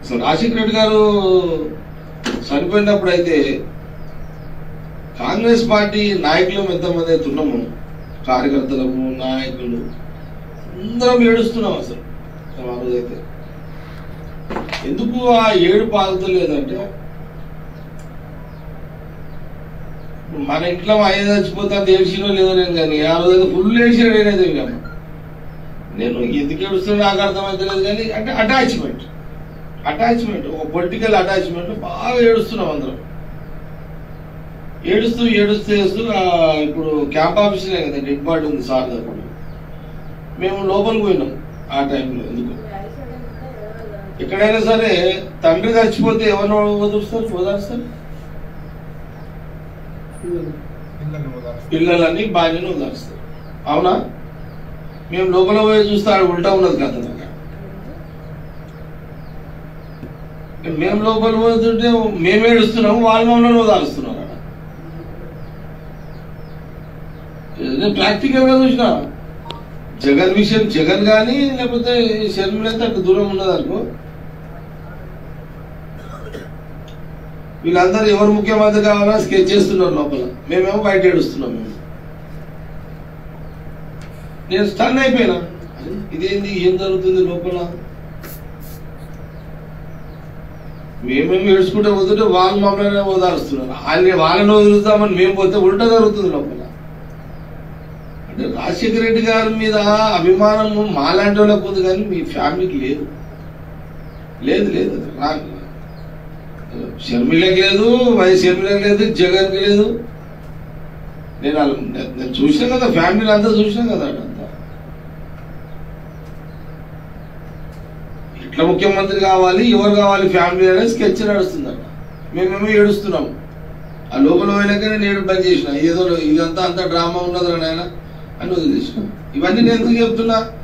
అసలు రాజశేఖర రెడ్డి గారు చనిపోయినప్పుడు అయితే కాంగ్రెస్ పార్టీ నాయకులం ఎంతమంది అయితే ఉన్నాము కార్యకర్తలము నాయకులు అందరం ఏడుస్తున్నాం అసలు ఆ రోజైతే ఎందుకు ఆ ఏడు పాలుతలేదంటే మన ఇంట్లో అయ్యే చచ్చిపోతా ఏడ్చినో లేదో నేను కానీ ఆ రోజు ఫుల్ ఏడ్చాడు నేనైతే ఇంకా నేను ఎందుకు ఏడుస్తున్నా నాకు అర్థమైతలేదు కానీ అంటే అటాచ్మెంట్ అటాచ్మెంట్ ఒక పొలిటికల్ అటాచ్మెంట్ బాగా ఏడుస్తున్నాం అందరం ఏడుస్తూ ఏడుస్తూ ఏడుస్తూ ఆ, ఇప్పుడు క్యాంప్ ఆఫీసులే కదా డెడ్ బాడీ ఉంది సార్ దగ్గర మేము లోపలికి పోయినాం ఆ టైంలో ఎందుకు ఎక్కడైనా సరే తండ్రి చచ్చిపోతే ఎవరిని వదులుస్తారు వదిలేస్తారు పిల్లలని భార్యను వదిలేస్తారు అవునా మేము లోపల పోయి చూస్తే ఆడ ఉల్టా ఉన్నది కదా మేము లోపల పోతుంటే మేము ఏడుస్తున్నాము వాళ్ళు మమ్మల్ని వదాలుస్తున్నారు ఆడ. నేను ప్రాక్టికల్ గా చూసిన జగన్ విషయం జగన్ కానీ లేకపోతే షర్మిల అయితే అటు దూరం ఉన్నది అనుకో వీళ్ళందరూ ఎవరు ముఖ్యమంత్రి కావాలా స్కెచ్ చేస్తున్నారు లోపల మేమేమో బయట ఏడుస్తున్నాం మేము నేను స్టన్ అయిపోయినా అరే, ఇదేంది ఏం జరుగుతుంది లోపల మేమేమి ఏడుచుకుంటే పోతుంటే వాళ్ళు మమ్మల్ని ఓదారుస్తున్నారు వాళ్ళని వాళ్ళని వదులుతామని మేము పోతే ఉల్టా జరుగుతుంది లోపల అంటే రాజశేఖర రెడ్డి గారి మీద అభిమానము మాలాంటి వాళ్ళకు ఉంది కానీ మీ ఫ్యామిలీకి లేదు లేదు లేదు రా- షర్మిలకి లేదు వైఎస్ షర్మిలకి లేదు జగన్కి లేదు నేను వాళ్ళ- నేను- నేను చూసిన కదా ఫ్యామిలీ అంతా చూసిన కదా అదంతా ఎట్లా ముఖ్యమంత్రి కావాలి ఎవరు కావాలి ఫ్యామిలీ అనేది స్కెచ్ నడుస్తుందట మేమేమో ఏడుస్తున్నాము ఆ లోపల పోయినాక నేను ఏడు పని చేసిన ఏదో ఇదంతా అంతా డ్రామా ఉన్నది నాయన అని వదిలేసిన ఇవన్నీ నేను ఎందుకు చెప్తున్నా